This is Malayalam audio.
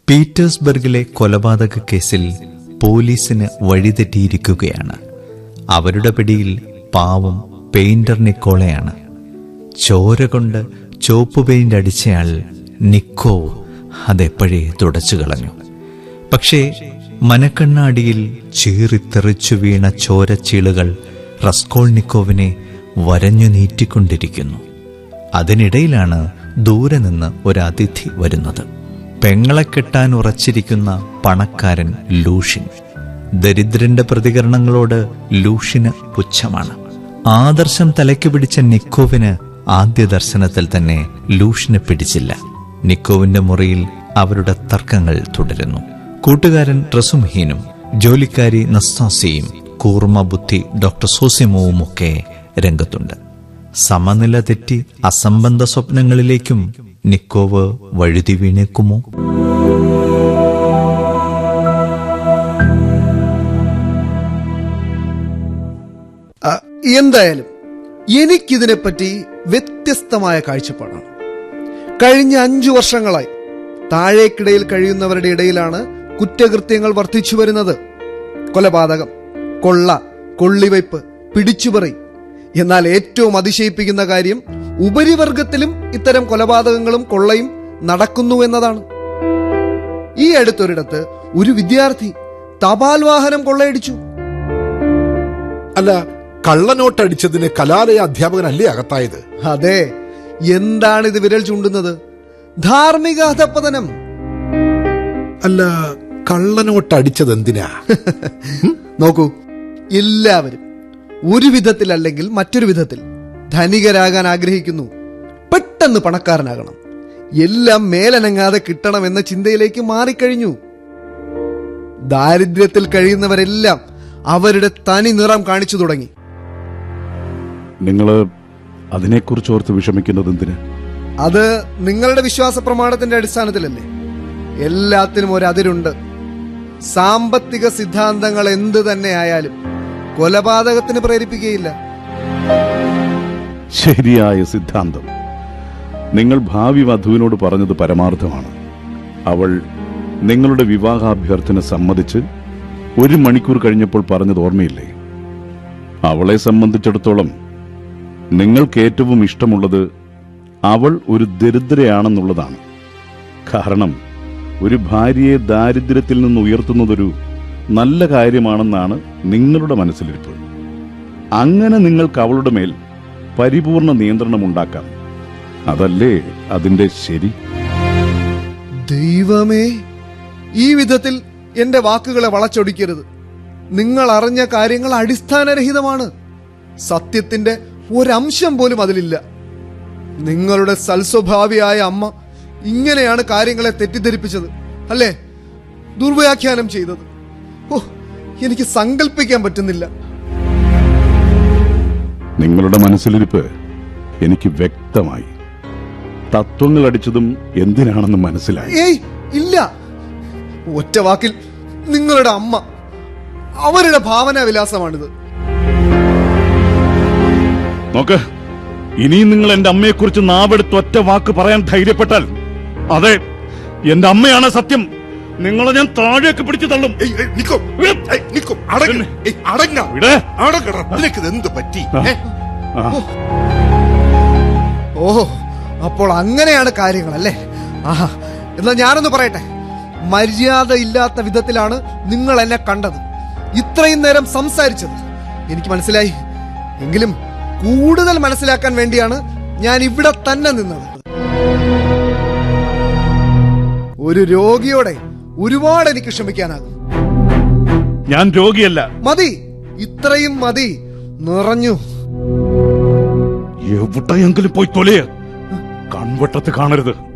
പീറ്റേഴ്സ്ബർഗിലെ കൊലപാതക കേസിൽ പോലീസിന് വഴിതെറ്റിയിരിക്കുകയാണ് അവരുടെ പിടിയിൽ പാവം പെയിന്റർ നിക്കോളയാണ് ചോര കൊണ്ട് ചോപ്പ് പെയിന്റ് അടിച്ചയാൾ നിക്കോ അതെപ്പോഴേ തുടച്ചു കളഞ്ഞു പക്ഷേ മനക്കണ്ണാടിയിൽ ചീറിത്തെറിച്ചു വീണ ചോരച്ചീളുകൾ റസ്കോൾനിക്കോവിനെ വരഞ്ഞു നീറ്റിക്കൊണ്ടിരിക്കുന്നു അതിനിടയിലാണ് ദൂരെ നിന്ന് ഒരു അതിഥി വരുന്നത് പെങ്ങളെ കെട്ടാൻ ഉറച്ചിരിക്കുന്ന പണക്കാരൻ ലൂഷിൻ ദരിദ്രന്റെ പ്രതികരണങ്ങളോട് ലൂഷിന് പുച്ഛമാണ് ആദർശം തലയ്ക്ക് പിടിച്ച നിക്കോവിന് ആദ്യ ദർശനത്തിൽ തന്നെ ലൂഷിനെ പിടിച്ചില്ല നിക്കോവിന്റെ മുറിയിൽ അവരുടെ തർക്കങ്ങൾ തുടരുന്നു കൂട്ടുകാരൻ റസുംഹീനും ജോലിക്കാരി നസ്താസിയും കൂർമ്മ ബുദ്ധി ഡോക്ടർ സോസിമോവും ഒക്കെ രംഗത്തുണ്ട് സമനില തെറ്റി അസംബന്ധ സ്വപ്നങ്ങളിലേക്കും നിക്കോവ് വഴുതി വീണേക്കുമോ ആ, എന്തായാലും എനിക്കിതിനെപ്പറ്റി വ്യത്യസ്തമായ കാഴ്ചപ്പാടാണ് കഴിഞ്ഞ അഞ്ചു വർഷങ്ങളായി താഴേക്കിടയിൽ കഴിയുന്നവരുടെ ഇടയിലാണ് കുറ്റകൃത്യങ്ങൾ വർദ്ധിച്ചു വരുന്നത് കൊലപാതകം കൊള്ള കൊള്ളിവയ്പ് പിടിച്ചുപറി എന്നാൽ ഏറ്റവും അതിശയിപ്പിക്കുന്ന കാര്യം ഉപരിവർഗത്തിലും ഇത്തരം കൊലപാതകങ്ങളും കൊള്ളയും നടക്കുന്നു എന്നതാണ് ഈ അടുത്തൊരിടത്ത് ഒരു വിദ്യാർത്ഥി തപാൽ വാഹനം കൊള്ളയടിച്ചു അല്ല കള്ളനോട്ടടിച്ചതിന് കലാലയ അധ്യാപകനല്ലേ അകത്തായത് അതെ എന്താണ് ഇത് വിരൽ ചൂണ്ടുന്നത് ധാർമ്മിക അധപ്പതനം അല്ല കള്ളനോട്ടടിച്ചത് എന്തിനാ നോക്കൂ എല്ലാവരും ഒരു വിധത്തിൽ അല്ലെങ്കിൽ മറ്റൊരു വിധത്തിൽ ധനികരാകാൻ ആഗ്രഹിക്കുന്നു പെട്ടെന്ന് പണക്കാരനാകണം എല്ലാം മേലനങ്ങാതെ കിട്ടണം എന്ന ചിന്തയിലേക്ക് മാറിക്കഴിഞ്ഞു ദാരിദ്ര്യത്തിൽ കഴിയുന്നവരെല്ലാം അവരുടെ തനി നിറം കാണിച്ചു തുടങ്ങി നിങ്ങൾ അതിനെക്കുറിച്ച് ഓർത്ത് വിഷമിക്കുന്നത് എന്തിന് അത് നിങ്ങളുടെ വിശ്വാസ പ്രമാണത്തിന്റെ അടിസ്ഥാനത്തിലല്ലേ എല്ലാത്തിനും ഒരു അതിരുണ്ട് സാമ്പത്തിക സിദ്ധാന്തങ്ങൾ എന്ത് തന്നെ ആയാലും കൊലപാതകത്തിന് പ്രേരിപ്പിക്കുകയില്ല ശരിയായ സിദ്ധാന്തം നിങ്ങൾ ഭാവി വധുവിനോട് പറഞ്ഞത് പരമാർത്ഥമാണ് അവൾ നിങ്ങളുടെ വിവാഹാഭ്യർത്ഥന സമ്മതിച്ച് ഒരു മണിക്കൂർ കഴിഞ്ഞപ്പോൾ പറഞ്ഞത് ഓർമ്മയില്ലേ അവളെ സംബന്ധിച്ചിടത്തോളം നിങ്ങൾക്ക് ഏറ്റവും ഇഷ്ടമുള്ളത് അവൾ ഒരു ദരിദ്രയാണെന്നുള്ളതാണ് കാരണം ഒരു ഭാര്യയെ ദാരിദ്ര്യത്തിൽ നിന്ന് ഉയർത്തുന്നതൊരു നല്ല കാര്യമാണെന്നാണ് നിങ്ങളുടെ മനസ്സിലിരിപ്പ് അങ്ങനെ നിങ്ങൾക്ക് അവളുടെ മേൽ പരിപൂർണ നിയന്ത്രണം ഉണ്ടാക്കാം അതല്ലേ അതിന്റെ ശരി ദൈവമേ ഈ വിധത്തിൽ എന്റെ വാക്കുകളെ വളച്ചൊടിക്കരുത് നിങ്ങൾ അറിഞ്ഞ കാര്യങ്ങൾ അടിസ്ഥാനരഹിതമാണ് സത്യത്തിന്റെ ഒരംശം പോലും അതിലില്ല നിങ്ങളുടെ സൽസ്വഭാവിയായ അമ്മ ഇങ്ങനെയാണ് കാര്യങ്ങളെ തെറ്റിദ്ധരിപ്പിച്ചത് അല്ലേ ദുർവ്യാഖ്യാനം ചെയ്തത് ഓ എനിക്ക് സങ്കല്പിക്കാൻ പറ്റുന്നില്ല നിങ്ങളുടെ മനസ്സിലിരിപ്പ് എനിക്ക് വ്യക്തമായി തത്വങ്ങൾ അടിച്ചതും എന്തിനാണെന്ന് മനസ്സിലായി ഏയ് ഇല്ല ഒറ്റ വാക്കിൽ നിങ്ങളുടെ അമ്മ അവരുടെ ഭാവനാ വിലാസമാണിത് നോക്ക് ഇനിയും നിങ്ങൾ എന്റെ അമ്മയെക്കുറിച്ച് നാവെടുത്ത് ഒറ്റ വാക്ക് പറയാൻ ധൈര്യപ്പെട്ടാൽ അതെ എന്റെ അമ്മയാണ് സത്യം നിങ്ങളെ ഞാൻ താഴേക്ക് പിടിച്ചു തള്ളും ഏയ്, ഏയ്, നിക്കോ. ഏയ്, നിക്കോ. അടങ്ങ്. ഏയ്, അടങ്ങ. ഇവിടെ അടങ്ങടാ. നിനക്കിത് എന്ത് പറ്റി ഏ? ഓഹോ അപ്പോൾ അങ്ങനെയാണ് കാര്യങ്ങൾ അല്ലേ ആഹാ എന്നാൽ ഞാനൊന്ന് പറയട്ടെ മര്യാദ ഇല്ലാത്ത വിധത്തിലാണ് നിങ്ങൾ എന്നെ കണ്ടത് ഇത്രയും നേരം സംസാരിച്ചത് എനിക്ക് മനസ്സിലായി എങ്കിലും കൂടുതൽ മനസ്സിലാക്കാൻ വേണ്ടിയാണ് ഞാൻ ഇവിടെ തന്നെ നിന്നത് ഒരു രോഗിയോടെ ഒരുപാട് എനിക്ക് ക്ഷമിക്കാനാകും ഞാൻ രോഗിയല്ല മതി ഇത്രയും മതി നിറഞ്ഞു എവിടെയെങ്കിലും പോയി തൊലയ കൺവട്ടത്ത് കാണരുത്